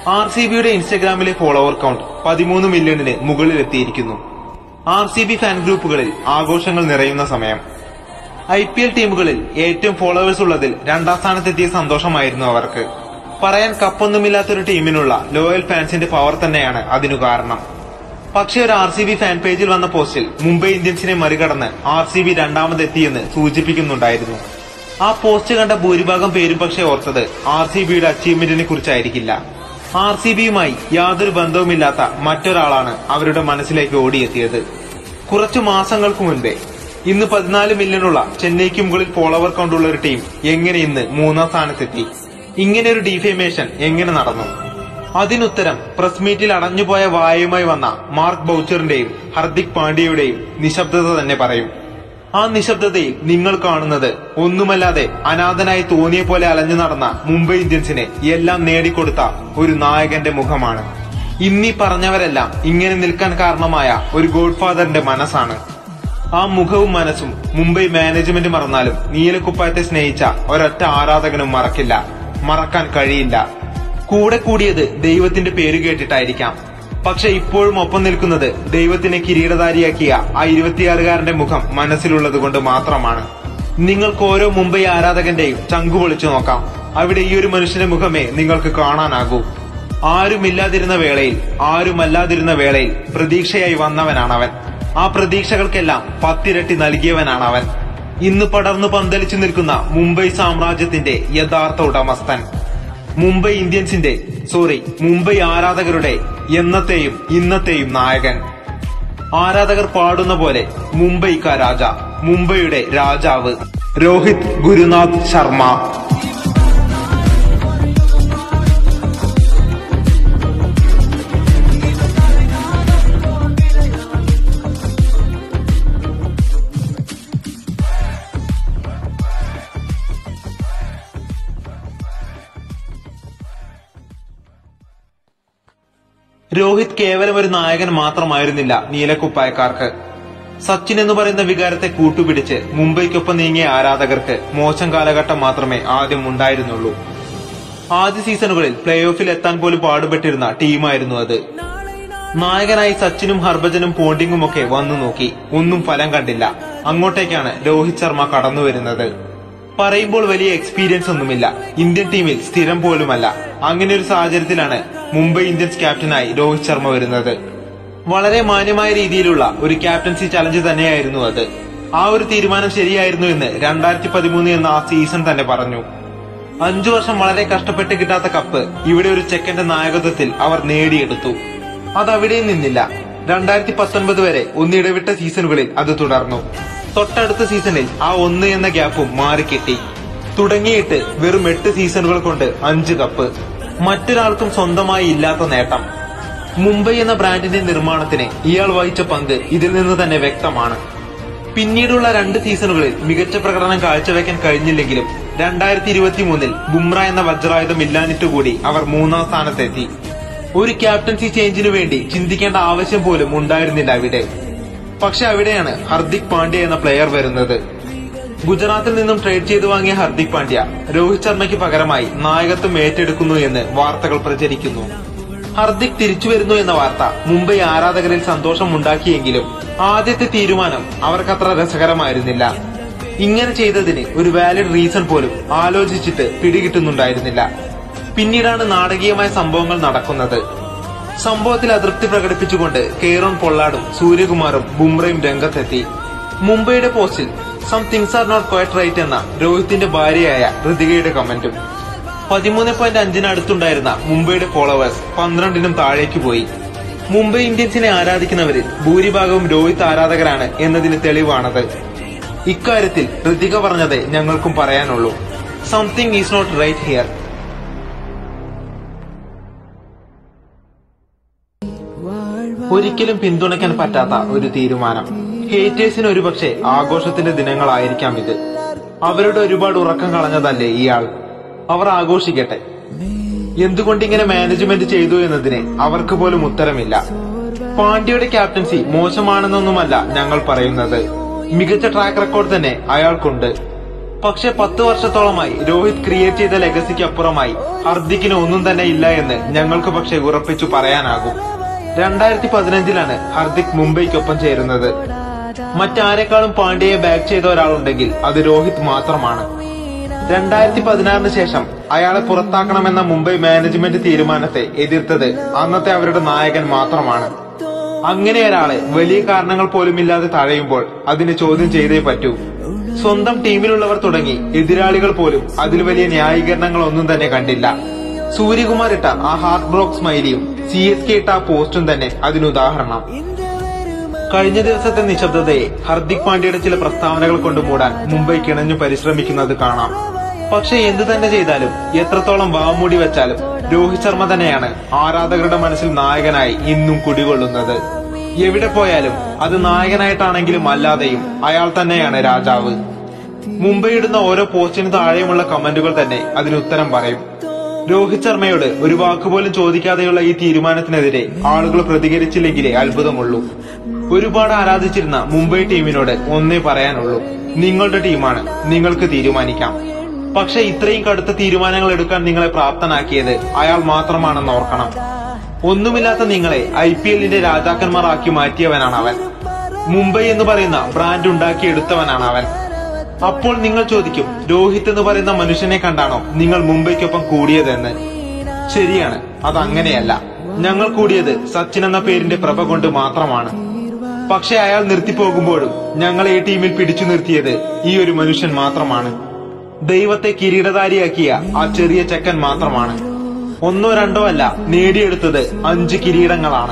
R C ബിയുടെ ഇൻസ്റ്റഗ്രാമിലെ follower count പതിമൂന്ന് മില്യണിന് മുകളിലെത്തിയിരിക്കുന്നു ആർ സി ബി ഫാൻ ഗ്രൂപ്പുകളിൽ ആഘോഷങ്ങൾ നിറയുന്ന സമയം ഐ പി എൽ ടീമുകളിൽ ഏറ്റവും ഫോളോവേഴ്സ് ഉള്ളതിൽ രണ്ടാം സ്ഥാനത്തെത്തിയ സന്തോഷമായിരുന്നു അവർക്ക് പറയാൻ കപ്പൊന്നുമില്ലാത്തൊരു ടീമിനുള്ള ലോയൽ ഫാൻസിന്റെ പവർ തന്നെയാണ് അതിനു കാരണം പക്ഷേ ഒരു ആർ സി ബി ഫാൻ പേജിൽ വന്ന പോസ്റ്റിൽ മുംബൈ ഇന്ത്യൻസിനെ മറികടന്ന് ആർ സി ബി രണ്ടാമതെത്തിയെന്ന് സൂചിപ്പിക്കുന്നുണ്ടായിരുന്നു ആ പോസ്റ്റ് കണ്ട ഭൂരിഭാഗം പേരും പക്ഷേ ഓർത്തത് ആർ സി ബിയുടെ അച്ചീവ്മെന്റിനെ കുറിച്ചായിരിക്കില്ല ആർ സി ബിയുമായി യാതൊരു ബന്ധവുമില്ലാത്ത മറ്റൊരാളാണ് അവരുടെ മനസ്സിലേക്ക് ഓടിയെത്തിയത് കുറച്ചു മാസങ്ങൾക്ക് മുൻപേ ഇന്ന് പതിനാല് മില്യണുള്ള ചെന്നൈക്ക് മുകളിൽ ഫോളോവർ കൗണ്ടുള്ള ഒരു ടീം എങ്ങനെ ഇന്ന് മൂന്നാം സ്ഥാനത്തെത്തി ഇങ്ങനെ ഒരു ഡിഫേമേഷൻ എങ്ങനെ നടന്നു അതിനുത്തരം പ്രസ് മീറ്റിൽ അടഞ്ഞുപോയ വായുമായി വന്ന മാർക്ക് ബൌച്ചറിന്റെയും ഹർദിക് പാണ്ഡ്യയുടെയും നിശബ്ദത തന്നെ പറയും ആ നിശബ്ദതയിൽ നിങ്ങൾ കാണുന്നത് ഒന്നുമല്ലാതെ അനാഥനായി തോന്നിയ പോലെ അലഞ്ഞു നടന്ന മുംബൈ ഇന്ത്യൻസിനെ എല്ലാം നേടിക്കൊടുത്ത ഒരു നായകന്റെ മുഖമാണ് ഇന്നീ പറഞ്ഞവരെല്ലാം ഇങ്ങനെ നിൽക്കാൻ കാരണമായ ഒരു ഗോഡ്ഫാദറിന്റെ മനസ്സാണ് ആ മുഖവും മനസ്സും മുംബൈ മാനേജ്മെന്റ് മറന്നാലും നീലക്കുപ്പായത്തെ സ്നേഹിച്ച ഒരൊറ്റ ആരാധകനും മറക്കില്ല മറക്കാൻ കഴിയില്ല കൂടെ കൂടിയത് ദൈവത്തിന്റെ പേര് കേട്ടിട്ടായിരിക്കാം പക്ഷെ ഇപ്പോഴും ഒപ്പം നിൽക്കുന്നത് ദൈവത്തിനെ കിരീടധാരിയാക്കിയ ആ ഇരുപത്തിയാറുകാരന്റെ മുഖം മനസ്സിലുള്ളത് കൊണ്ട് മാത്രമാണ് നിങ്ങൾക്ക് ഓരോ മുംബൈ ആരാധകന്റെയും ചങ്കു പൊളിച്ചു നോക്കാം അവിടെ ഈ ഒരു മനുഷ്യന്റെ മുഖമേ നിങ്ങൾക്ക് കാണാനാകൂ ആരുമില്ലാതിരുന്ന വേളയിൽ ആരുമല്ലാതിരുന്ന വേളയിൽ പ്രതീക്ഷയായി വന്നവനാണവൻ ആ പ്രതീക്ഷകൾക്കെല്ലാം പത്തിരട്ടി നൽകിയവനാണവൻ ഇന്ന് പടർന്നു പന്തലിച്ചു നിൽക്കുന്ന മുംബൈ സാമ്രാജ്യത്തിന്റെ യഥാർത്ഥ ഉടമസ്ഥൻ മുംബൈ ഇന്ത്യൻസിന്റെ സോറി മുംബൈ ആരാധകരുടെ എന്നത്തെയും ഇന്നത്തെയും നായകൻ ആരാധകർ പാടുന്ന പോലെ മുംബൈ കാ രാജ മുംബൈയുടെ രാജാവ് രോഹിത് ഗുരുനാഥ് ശർമ്മ രോഹിത് കേവലം ഒരു നായകൻ മാത്രമായിരുന്നില്ല നീലക്കുപ്പായക്കാർക്ക് സച്ചിൻ എന്ന് പറയുന്ന വികാരത്തെ കൂട്ടുപിടിച്ച് മുംബൈക്കൊപ്പം നീങ്ങിയ ആരാധകർക്ക് മോശം കാലഘട്ടം മാത്രമേ ആദ്യം ഉണ്ടായിരുന്നുള്ളൂ ആദ്യ സീസണുകളിൽ പ്ലേ ഓഫിൽ എത്താൻ പോലും പാടുപെട്ടിരുന്ന ടീമായിരുന്നു അത് നായകനായി സച്ചിനും ഹർഭജനും പോണ്ടിങ്ങും ഒക്കെ വന്നു നോക്കി ഒന്നും ഫലം കണ്ടില്ല അങ്ങോട്ടേക്കാണ് രോഹിത് ശർമ്മ കടന്നു വരുന്നത് പറയുമ്പോൾ വലിയ എക്സ്പീരിയൻസ് ഒന്നുമില്ല ഇന്ത്യൻ ടീമിൽ സ്ഥിരം പോലുമല്ല അങ്ങനെ ഒരു സാഹചര്യത്തിലാണ് മുംബൈ ഇന്ത്യൻസ് ക്യാപ്റ്റനായി രോഹിത് ശർമ്മ വരുന്നത് വളരെ മാന്യമായ രീതിയിലുള്ള ഒരു ക്യാപ്റ്റൻസി ചലഞ്ച് തന്നെയായിരുന്നു അത് ആ ഒരു തീരുമാനം ശരിയായിരുന്നു എന്ന് രണ്ടായിരത്തി പതിമൂന്ന് എന്ന ആ സീസൺ തന്നെ പറഞ്ഞു അഞ്ചു വർഷം വളരെ കഷ്ടപ്പെട്ട് കിട്ടാത്ത കപ്പ് ഇവിടെ ഒരു ചെക്കന്റെ നായകത്വത്തിൽ അവർ നേടിയെടുത്തു അത് അവിടെയും നിന്നില്ല രണ്ടായിരത്തി പത്തൊൻപത് വരെ ഒന്നിടവിട്ട സീസണുകളിൽ അത് തുടർന്നു തൊട്ടടുത്ത സീസണിൽ ആ ഒന്ന് എന്ന ഗ്യാപ്പും മാറിക്കിട്ടി തുടങ്ങിയിട്ട് വെറും എട്ട് സീസണുകൾ കൊണ്ട് അഞ്ച് കപ്പ് മറ്റൊരാൾക്കും സ്വന്തമായി ഇല്ലാത്ത നേട്ടം മുംബൈ എന്ന ബ്രാൻഡിന്റെ നിർമ്മാണത്തിന് ഇയാൾ വഹിച്ച പങ്ക് ഇതിൽ നിന്ന് തന്നെ വ്യക്തമാണ് പിന്നീടുള്ള രണ്ട് സീസണുകളിൽ മികച്ച പ്രകടനം കാഴ്ചവെക്കാൻ കഴിഞ്ഞില്ലെങ്കിലും രണ്ടായിരത്തി ഇരുപത്തി മൂന്നിൽ ബുംറ എന്ന വജ്രായുധം ഇല്ലാഞ്ഞിട്ടുകൂടി അവർ മൂന്നാം സ്ഥാനത്തെത്തി ഒരു ക്യാപ്റ്റൻസി ചേഞ്ചിനു വേണ്ടി ചിന്തിക്കേണ്ട ആവശ്യം പോലും ഉണ്ടായിരുന്നില്ല അവിടെ പക്ഷെ അവിടെയാണ് ഹർദിക് പാണ്ഡ്യ എന്ന പ്ലെയർ വരുന്നത് ഗുജറാത്തിൽ നിന്നും ട്രേഡ് ചെയ്തു വാങ്ങിയ ഹർദിക് പാണ്ഡ്യ രോഹിത് ശർമ്മയ്ക്ക് പകരമായി നായകത്വം ഏറ്റെടുക്കുന്നു എന്ന് വാർത്തകൾ പ്രചരിക്കുന്നു ഹർദിക് തിരിച്ചു വരുന്നു എന്ന വാർത്ത മുംബൈ ആരാധകരിൽ സന്തോഷമുണ്ടാക്കിയെങ്കിലും ആദ്യത്തെ തീരുമാനം അവർക്കത്ര രസകരമായിരുന്നില്ല ഇങ്ങനെ ചെയ്തതിന് ഒരു വാലിഡ് റീസൺ പോലും ആലോചിച്ചിട്ട് പിടികിട്ടുന്നുണ്ടായിരുന്നില്ല പിന്നീടാണ് നാടകീയമായ സംഭവങ്ങൾ നടക്കുന്നത് സംഭവത്തിൽ അതൃപ്തി പ്രകടിപ്പിച്ചുകൊണ്ട് കെയ്റോൺ പൊള്ളാടും സൂര്യകുമാറും ബുംറയും രംഗത്തെത്തി മുംബൈയുടെ പോസ്റ്റിൽ some things are not quite right എന്ന രോഹിത്തിന്റെ ഭാര്യയായ ഋതികയുടെ കമന്റും പതിമൂന്ന് പോയിന്റ് അഞ്ചിന് അടുത്തുണ്ടായിരുന്ന മുംബൈയുടെ ഫോളോവേഴ്സ് പന്ത്രണ്ടിനും താഴേക്ക് പോയി മുംബൈ ഇന്ത്യൻസിനെ ആരാധിക്കുന്നവരിൽ ഭൂരിഭാഗവും രോഹിത് ആരാധകരാണ് എന്നതിന് തെളിവാണത് ഇക്കാര്യത്തിൽ ഋതിക പറഞ്ഞതേ ഞങ്ങൾക്കും പറയാനുള്ളൂ something is not right here ഒരിക്കലും പിന്തുണയ്ക്കാൻ പറ്റാത്ത ഒരു തീരുമാനം ഹേറ്റേഴ്സിന് ഒരുപക്ഷെ ആഘോഷത്തിന്റെ ദിനങ്ങളായിരിക്കാം ഇത് അവരുടെ ഒരുപാട് ഉറക്കം കളഞ്ഞതല്ലേ ഇയാൾ അവർ ആഘോഷിക്കട്ടെ എന്തുകൊണ്ടിങ്ങനെ മാനേജ്മെന്റ് ചെയ്തു എന്നതിന് അവർക്ക് പോലും ഉത്തരമില്ല പാണ്ഡ്യയുടെ ക്യാപ്റ്റൻസി മോശമാണെന്നൊന്നുമല്ല ഞങ്ങൾ പറയുന്നത് മികച്ച ട്രാക്ക് റെക്കോർഡ് തന്നെ അയാൾക്കുണ്ട് പക്ഷെ പത്ത് വർഷത്തോളമായി രോഹിത് ക്രിയേറ്റ് ചെയ്ത ലെഗസിക്ക് അപ്പുറമായി ഹർദിക്കിന് ഒന്നും തന്നെ ഇല്ല എന്ന് ഞങ്ങൾക്ക് പക്ഷെ ഉറപ്പിച്ചു പറയാനാകും രണ്ടായിരത്തി പതിനഞ്ചിലാണ് ഹർദിക് മുംബൈക്കൊപ്പം ചേരുന്നത് മറ്റാരെക്കാളും പാണ്ഡ്യയെ ബാക്ക് ചെയ്ത ഒരാളുണ്ടെങ്കിൽ അത് രോഹിത് മാത്രമാണ് രണ്ടായിരത്തി പതിനാറിന് ശേഷം അയാളെ പുറത്താക്കണമെന്ന മുംബൈ മാനേജ്മെന്റ് തീരുമാനത്തെ എതിർത്തത് അന്നത്തെ അവരുടെ നായകൻ മാത്രമാണ് അങ്ങനെ ഒരാളെ വലിയ കാരണങ്ങൾ പോലുമില്ലാതെ തഴയുമ്പോൾ അതിന് ചോദ്യം ചെയ്തേ പറ്റൂ സ്വന്തം ടീമിലുള്ളവർ തുടങ്ങി എതിരാളികൾ പോലും അതിൽ വലിയ ന്യായീകരണങ്ങൾ ഒന്നും തന്നെ കണ്ടില്ല സൂര്യകുമാർ ഇട്ട ആ ഹാർട്ട് ബ്രോക്ക് സ്മൈലിയും സി എസ് കെ ഇട്ട ആ പോസ്റ്റും തന്നെ അതിനുദാഹരണം കഴിഞ്ഞ ദിവസത്തെ നിശബ്ദതയെ ഹർദിക് പാണ്ഡ്യയുടെ ചില പ്രസ്താവനകൾ കൊണ്ട് മൂടാൻ മുംബൈ കിണഞ്ഞു പരിശ്രമിക്കുന്നത് കാണാം പക്ഷെ എന്തു തന്നെ ചെയ്താലും എത്രത്തോളം വാമൂടി വെച്ചാലും രോഹിത് ശർമ്മ തന്നെയാണ് ആരാധകരുടെ മനസ്സിൽ നായകനായി ഇന്നും കുടികൊള്ളുന്നത് എവിടെ പോയാലും അത് നായകനായിട്ടാണെങ്കിലും അല്ലാതെയും അയാൾ തന്നെയാണ് രാജാവ് മുംബൈ ഇടുന്ന ഓരോ പോസ്റ്റിന് താഴെയുമുള്ള കമന്റുകൾ തന്നെ അതിന് ഉത്തരം പറയും രോഹിത് ശർമ്മയോട് ഒരു വാക്കുപോലും ചോദിക്കാതെയുള്ള ഈ തീരുമാനത്തിനെതിരെ ആളുകൾ പ്രതികരിച്ചില്ലെങ്കിലേ അത്ഭുതമുള്ളൂ ഒരുപാട് ആരാധിച്ചിരുന്ന മുംബൈ ടീമിനോട് ഒന്നേ പറയാനുള്ളൂ നിങ്ങളുടെ ടീമാണ് നിങ്ങൾക്ക് തീരുമാനിക്കാം പക്ഷെ ഇത്രയും കടുത്ത തീരുമാനങ്ങൾ എടുക്കാൻ നിങ്ങളെ പ്രാപ്തനാക്കിയത് അയാൾ മാത്രമാണെന്ന് ഓർക്കണം ഒന്നുമില്ലാത്ത നിങ്ങളെ ഐ പി എല്ലിന്റെ രാജാക്കന്മാരാക്കി മാറ്റിയവനാണ് അവൻ മുംബൈ എന്ന് പറയുന്ന ബ്രാൻഡ് ഉണ്ടാക്കിയെടുത്തവനാണ് അവൻ അപ്പോൾ നിങ്ങൾ ചോദിക്കും രോഹിത് എന്ന് പറയുന്ന മനുഷ്യനെ കണ്ടാണോ നിങ്ങൾ മുംബൈക്കൊപ്പം കൂടിയതെന്ന് ശരിയാണ് അതങ്ങനെയല്ല ഞങ്ങൾ കൂടിയത് സച്ചിൻ എന്ന പേരിന്റെ പ്രഭ കൊണ്ട് മാത്രമാണ് പക്ഷെ അയാൾ നിർത്തിപ്പോകുമ്പോഴും ഞങ്ങളെ ഈ ടീമിൽ പിടിച്ചു നിർത്തിയത് ഈ ഒരു മനുഷ്യൻ മാത്രമാണ് ദൈവത്തെ കിരീടധാരിയാക്കിയ ആ ചെറിയ ചെക്കൻ മാത്രമാണ് ഒന്നോ രണ്ടോ അല്ല നേടിയെടുത്തത് അഞ്ച് കിരീടങ്ങളാണ്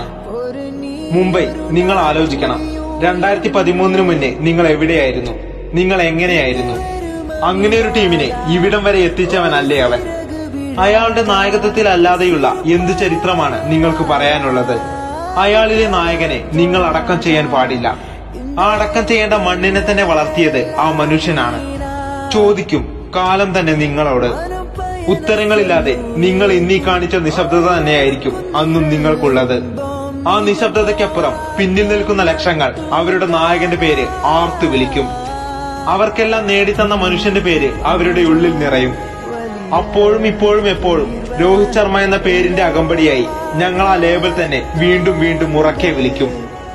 മുംബൈ നിങ്ങൾ ആലോചിക്കണം രണ്ടായിരത്തി പതിമൂന്നിന് മുന്നേ നിങ്ങൾ എവിടെയായിരുന്നു നിങ്ങൾ എങ്ങനെയായിരുന്നു അങ്ങനെ ഒരു ടീമിനെ ഇവിടം വരെ എത്തിച്ചവനല്ലേ അവൻ അയാളുടെ നായകത്വത്തിൽ അല്ലാതെയുള്ള എന്ത് ചരിത്രമാണ് നിങ്ങൾക്ക് പറയാനുള്ളത് അയാളിലെ നായകനെ നിങ്ങൾ അടക്കം ചെയ്യാൻ പാടില്ല ആ അടക്കം ചെയ്യേണ്ട മണ്ണിനെ തന്നെ വളർത്തിയത് ആ മനുഷ്യനാണ് ചോദിക്കും കാലം തന്നെ നിങ്ങളോട് ഉത്തരങ്ങളില്ലാതെ നിങ്ങൾ ഇന്നീ കാണിച്ച നിശബ്ദത തന്നെയായിരിക്കും അന്നും നിങ്ങൾക്കുള്ളത് ആ നിശബ്ദതയ്ക്കപ്പുറം പിന്നിൽ നിൽക്കുന്ന ലക്ഷങ്ങൾ അവരുടെ നായകന്റെ പേര് ആർത്തു വിളിക്കും അവർക്കെല്ലാം നേടിത്തന്ന മനുഷ്യന്റെ പേര് അവരുടെ ഉള്ളിൽ നിറയും അപ്പോഴും ഇപ്പോഴും എപ്പോഴും രോഹിത് ശർമ്മ എന്ന പേരിന്റെ അകമ്പടിയായി ഞങ്ങൾ ആ ലേബൽ തന്നെ വീണ്ടും വീണ്ടും ഉറക്കെ വിളിക്കും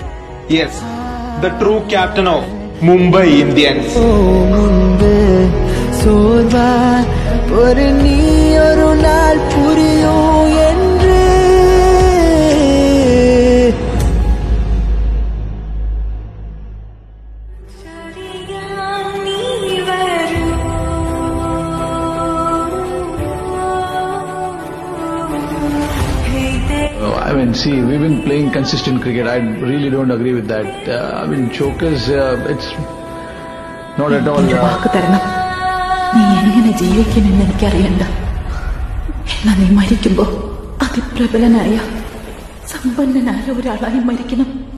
yes the true captain of Mumbai Indians മുൻപ് സോർവാ ഒരു നീ ഒരു നാൾ പുരിയോ என்று ശരിയാം നീ വരൂ ഹേ ദേ Oh, I mean, see, we've been playing consistent cricket. I really don't agree with that. Uh, I mean, chokers, uh, it's not at all. ഒരു Uh, വാക്ക് തരണം നീ എങ്ങനെ ജീവിക്കുമെന്ന് എനിക്കറിയണ്ട എന്നാ നീ മരിക്കുമ്പോ അതിപ്രബലനായ സമ്പന്നനായ ഒരാളായി മരിക്കണം